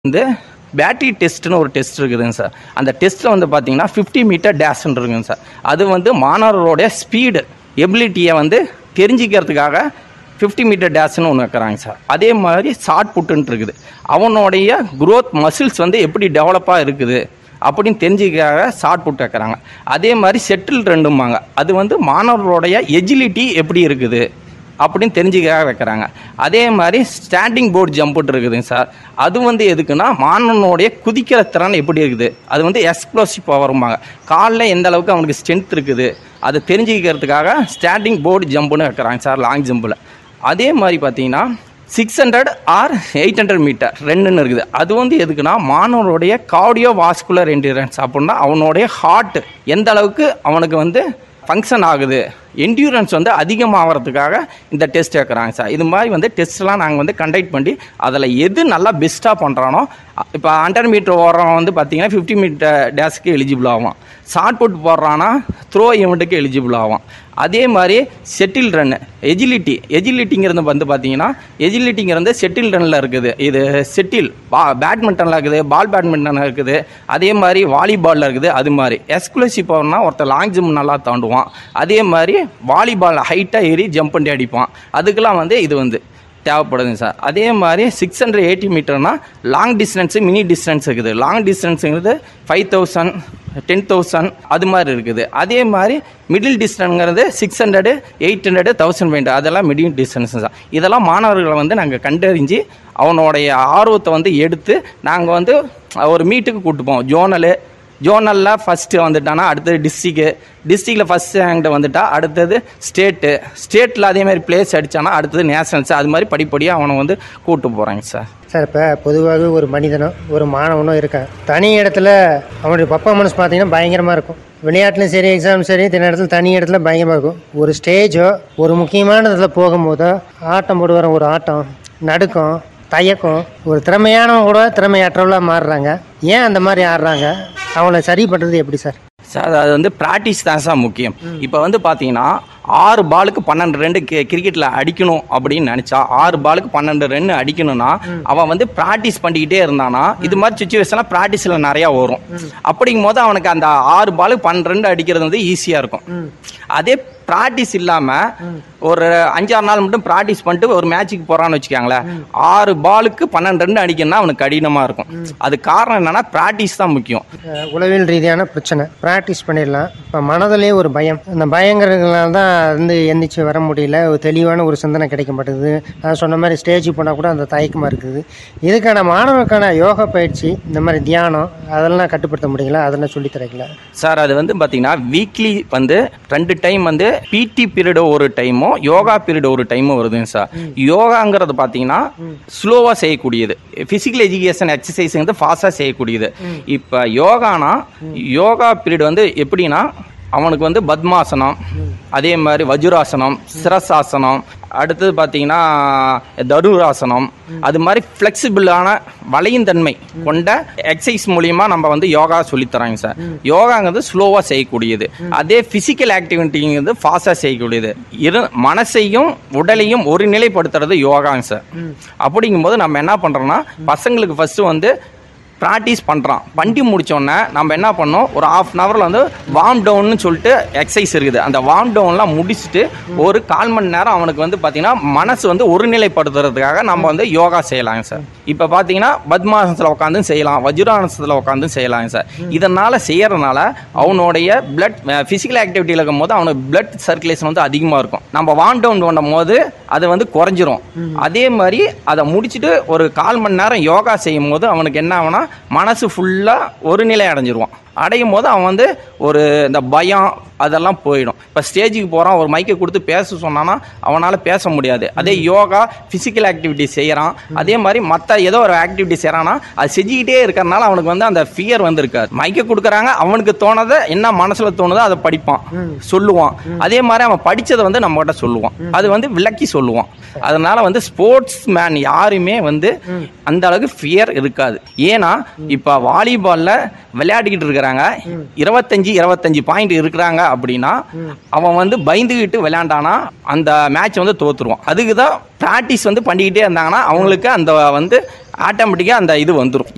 வந்து பேட்டரி டெஸ்ட்னு ஒரு டெஸ்ட் இருக்குதுங்க சார் அந்த டெஸ்ட்டில் வந்து பார்த்தீங்கன்னா ஃபிஃப்டி மீட்டர் டேஷ்ன்னு இருக்குங்க சார் அது வந்து மாணவர்களுடைய ஸ்பீடு எபிலிட்டியை வந்து தெரிஞ்சிக்கிறதுக்காக ஃபிஃப்டி மீட்டர் டேஷ்னு ஒன்று வைக்கிறாங்க சார் அதே மாதிரி ஷார்ட் புட்டுன்ட்டு இருக்குது அவனுடைய growth மசில்ஸ் வந்து எப்படி டெவலப்பாக இருக்குது அப்படின்னு தெரிஞ்சுக்காக ஷார்ட் புட் வைக்கிறாங்க அதே மாதிரி செட்டில் ரெண்டும்பாங்க அது வந்து மாணவர்களுடைய எஜிலிட்டி எப்படி இருக்குது அப்படின்னு தெரிஞ்சுக்காக வைக்கிறாங்க அதே மாதிரி ஸ்டாண்டிங் போர்டு ஜம்ப்ட்டு இருக்குதுங்க சார் அது வந்து எதுக்குன்னா மாணவனுடைய குதிக்கிற திறன் எப்படி இருக்குது அது வந்து எக்ஸ்ப்ளோசிவ் பவரும்பாங்க காலில் எந்த அளவுக்கு அவனுக்கு ஸ்ட்ரென்த் இருக்குது அதை தெரிஞ்சுக்கிறதுக்காக ஸ்டாண்டிங் போர்டு ஜம்ப்னு வைக்கிறாங்க சார் லாங் ஜம்பில் அதே மாதிரி பார்த்தீங்கன்னா six hundred or eight hundred metre ரெண்டுன்னு இருக்குது அது வந்து எதுக்குன்னா மாணவனுடைய கார்டியோ வாஸ்குலர் என்டியூரன்ஸ் அப்படின்னா அவனுடைய ஹார்ட் எந்த அளவுக்கு அவனுக்கு வந்து ஃபங்க்ஷன் ஆகுது என்டியூரன்ஸ் வந்து அதிகமாகிறதுக்காக இந்த டெஸ்ட் வைக்கிறாங்க சார் இது மாதிரி வந்து டெஸ்ட்லாம் நாங்கள் வந்து கண்டக்ட் பண்ணி அதில் எது நல்லா பெஸ்ட்டாக பண்ணுறானோ இப்போ ஹண்ட்ரட் மீட்டர் ஓடுறவன் வந்து பார்த்தீங்கன்னா ஃபிஃப்டி மீட்டர் டேஸ்க்கு எலிஜிபிள் ஆகும் ஷார்ட் புட் போடுறான்னா த்ரோ ஈவெண்ட்டுக்கு எலிஜிபிள் ஆகும் அதே மாதிரி செட்டில் ரன் எஜிலிட்டி எஜிலிட்டிங்கிறது வந்து பார்த்தீங்கன்னா எஜிலிட்டிங்கிறது செட்டில் ரன்னில் இருக்குது இது செட்டில் பா பேட்மிண்டனில் இருக்குது பால் பேட்மிண்டனில் இருக்குது அதே மாதிரி வாலிபாலில் இருக்குது அது மாதிரி எக்ஸ்க்ளூசிவ் பவர்னா ஒருத்தர் லாங் ஜம்ப் நல்லா தாண்டுவான் அதே மாதிரி வாலிபால் ஹைட்டாக ஏறி ஜம்ப் பண்ணி அடிப்பான் அதுக்கெல்லாம் வந்து இது வந்து தேவைப்படுதுங்க சார் அதே மாதிரி சிக்ஸ் ஹண்ட்ரட் எயிட்டி மீட்டர்னா லாங் டிஸ்டன்ஸு மினி டிஸ்டன்ஸ் இருக்குது லாங் டிஸ்டன்ஸுங்கிறது ஃபைவ் தௌசண்ட் டென் தௌசண்ட் அது மாதிரி இருக்குது அதே மாதிரி மிடில் டிஸ்டன்ஸுங்கிறது six hundred eight hundred thousand வேண்டு அதெல்லாம் மிடில் டிஸ்டன்ஸ் தான் இதெல்லாம் மாணவர்களை வந்து நாங்கள் கண்டறிஞ்சு அவனுடைய ஆர்வத்தை வந்து எடுத்து நாங்கள் வந்து ஒரு மீட்டுக்கு கூட்டு போவோம் ஜோனலு ஜோனலில் ஃபஸ்ட்டு வந்துட்டானா அடுத்தது டிஸ்ட்ரிக்கு டிஸ்ட்ரிக்டில் ஃபஸ்ட் ரேங்க்டு வந்துட்டா அடுத்தது ஸ்டேட்டு ஸ்டேட்டில் அதே மாதிரி பிளேஸ் அடித்தானா அடுத்தது நேஷனல்ஸ் அது மாதிரி படிப்படியாக அவனை வந்து கூட்டு போகிறாங்க சார் சார் இப்போ பொதுவாகவே ஒரு மனிதனோ ஒரு மாணவனோ இருக்கான் தனி இடத்துல அவனுடைய பர்ஃபார்மன்ஸ் பார்த்தீங்கன்னா பயங்கரமாக இருக்கும் விளையாட்டுலையும் சரி எக்ஸாம் சரி தின இடத்துல தனி இடத்துல பயங்கரமாக இருக்கும் ஒரு ஸ்டேஜோ ஒரு முக்கியமான இடத்துல போகும்போதோ ஆட்டம் போடுவார ஒரு ஆட்டம் நடுக்கம் தயக்கம் ஒரு திறமையானவங்க கூட திறமையற்றவளாக மாறுறாங்க ஏன் அந்த மாதிரி ஆடுறாங்க அவங்கள சரி பண்ணுறது எப்படி சார் சார் அது வந்து ப்ராக்டிஸ் தான் சார் முக்கியம் இப்போ வந்து பார்த்தீங்கன்னா ஆறு பாலுக்கு பன்னெண்டு ரெண்டு கிரிக்கெட்டில் அடிக்கணும் அப்படின்னு நினச்சா ஆறு பாலுக்கு பன்னெண்டு ரன் அடிக்கணும்னா அவன் வந்து ப்ராக்டிஸ் பண்ணிக்கிட்டே இருந்தானா இது மாதிரி சுச்சுவேஷன்லாம் ப்ராக்டிஸில் நிறையா வரும் அப்படிங்கும் போது அவனுக்கு அந்த ஆறு பாலுக்கு பன்னெண்டு ரன் அடிக்கிறது வந்து ஈஸியாக இருக்கும் அதே ப்ராக்டிஸ் இல்லாமல் ஒரு அஞ்சாறு நாள் மட்டும் ப்ராக்டிஸ் பண்ணிட்டு ஒரு மேட்ச்சுக்கு போகிறான்னு வச்சுக்கோங்களேன் ஆறு பாலுக்கு பன்னெண்டு ரன் அடிக்கணும்னா அவனுக்கு கடினமாக இருக்கும் அது காரணம் என்னன்னா ப்ராக்டிஸ் தான் முக்கியம் அஹ் உளவியல் ரீதியான பிரச்சனை ப்ராக்டிஸ் பண்ணிடலாம் இப்போ மனதிலே ஒரு பயம் அந்த பயங்கிறதுனால தான் வந்து எந்திரிச்சு வர முடியல ஒரு தெளிவான ஒரு சிந்தனை கிடைக்க மாட்டேங்குது நான் சொன்ன மாதிரி ஸ்டேஜ் போனால் கூட அந்த தயக்கமாக இருக்குது இதுக்கான மாணவருக்கான யோகா பயிற்சி இந்த மாதிரி தியானம் அதெல்லாம் கட்டுப்படுத்த முடியுங்களா அதெல்லாம் சொல்லித் தரீங்களா சார் அது வந்து பார்த்தீங்கன்னா வீக்லி வந்து ரெண்டு டைம் வந்து பிடி பீரியடு ஒரு டைமும் யோகா பீரியட் ஒரு டைமும் வருதுங்க சார் யோகாங்கிறது பார்த்தீங்கன்னா ஸ்லோவாக செய்யக்கூடியது ஃபிசிக்கல் எஜுகேஷன் எக்ஸசைஸுங்கிறது ஃபாஸ்ட்டாக செய்யக்கூடியது இப்போ யோகானா யோகா பீரியட் வந்து எப்படின்னா அவனுக்கு வந்து பத்மாசனம் அதே மாதிரி வஜுராசனம் சிரசாசனம் அடுத்தது பார்த்தீங்கன்னா தருராசனம் அது மாதிரி ஃப்ளெக்சிபிளான வளையும் தன்மை கொண்ட எக்ஸசைஸ் மூலியமா நம்ம வந்து யோகா சொல்லித்தராங்க சார் யோகாங்கிறது ஸ்லோவாக செய்யக்கூடியது அதே ஃபிசிக்கல் ஆக்டிவிட்டிங்கிறது ஃபாஸ்ட்டாக செய்யக்கூடியது இரு மனசையும் உடலையும் ஒரு நிலைப்படுத்துறது யோகாங்க சார் அப்படிங்கும்போது நம்ம என்ன பண்ணுறோம்னா பசங்களுக்கு ஃபஸ்ட்டு வந்து ப்ராக்டிஸ் பண்ணுறான் பண்ணி முடிச்சோடனே நம்ம என்ன பண்ணோம் ஒரு ஆஃப் அன் ஹவரில் வந்து வார்ம் டவுன்னு சொல்லிட்டு எக்ஸசைஸ் இருக்குது அந்த வார்ம் டவுன்லாம் முடிச்சுட்டு ஒரு கால் மணி நேரம் அவனுக்கு வந்து பார்த்தீங்கன்னா மனசு வந்து ஒருநிலைப்படுத்துறதுக்காக நம்ம வந்து யோகா செய்யலாங்க சார் இப்போ பார்த்தீங்கன்னா பத்மாசனத்தில் உட்காந்து செய்யலாம் வஜ்ராசனத்தில் உட்காந்து செய்யலாங்க சார் இதனால் செய்யறதுனால அவனுடைய பிளட் ஃபிசிக்கல் ஆக்டிவிட்டியில் இருக்கும் போது அவனுக்கு பிளட் சர்க்குலேஷன் வந்து அதிகமாக இருக்கும் நம்ம வார்ம் டவுன் பண்ணும் போது அது வந்து குறைஞ்சிரும் அதே மாதிரி அதை முடிச்சுட்டு ஒரு கால் மணி நேரம் யோகா செய்யும் போது அவனுக்கு என்ன ஆகும்னா மனசு ஃபுல்லாக ஒரு நிலை அடைஞ்சிருவான் அடையும் போது அவன் வந்து ஒரு இந்த பயம் அதெல்லாம் போயிடும் இப்போ ஸ்டேஜுக்கு போகிறான் ஒரு மைக்கை கொடுத்து பேச சொன்னான்னா அவனால் பேச முடியாது அதே யோகா ஃபிசிக்கல் ஆக்டிவிட்டி செய்கிறான் அதே மாதிரி மற்ற ஏதோ ஒரு ஆக்டிவிட்டி செய்கிறான்னா அது செஞ்சுக்கிட்டே இருக்கிறனால அவனுக்கு வந்து அந்த ஃபியர் வந்து இருக்காது மைக்கை கொடுக்குறாங்க அவனுக்கு தோணதை என்ன மனசில் தோணுதோ அதை படிப்பான் சொல்லுவான் அதே மாதிரி அவன் படித்ததை வந்து நம்மகிட்ட சொல்லுவான் அது வந்து விளக்கி சொல்லுவான் அதனால வந்து ஸ்போர்ட்ஸ் மேன் யாருமே வந்து அந்த அளவுக்கு ஃபியர் இருக்காது ஏன்னா இப்போ வாலிபாலில் விளையாடிக்கிட்டு இருக்கிறாங்க இருபத்தஞ்சு இருபத்தஞ்சு பாயிண்ட் இருக்கிறாங்க அப்படின்னா அவன் வந்து பயந்துக்கிட்டு விளையாண்டானா அந்த மேட்ச் வந்து தோத்துருவான் அதுக்கு தான் ப்ராக்டிஸ் வந்து பண்ணிக்கிட்டே இருந்தாங்கன்னா அவங்களுக்கு அந்த வந்து ஆட்டோமேட்டிக்காக அந்த இது வந்துடும்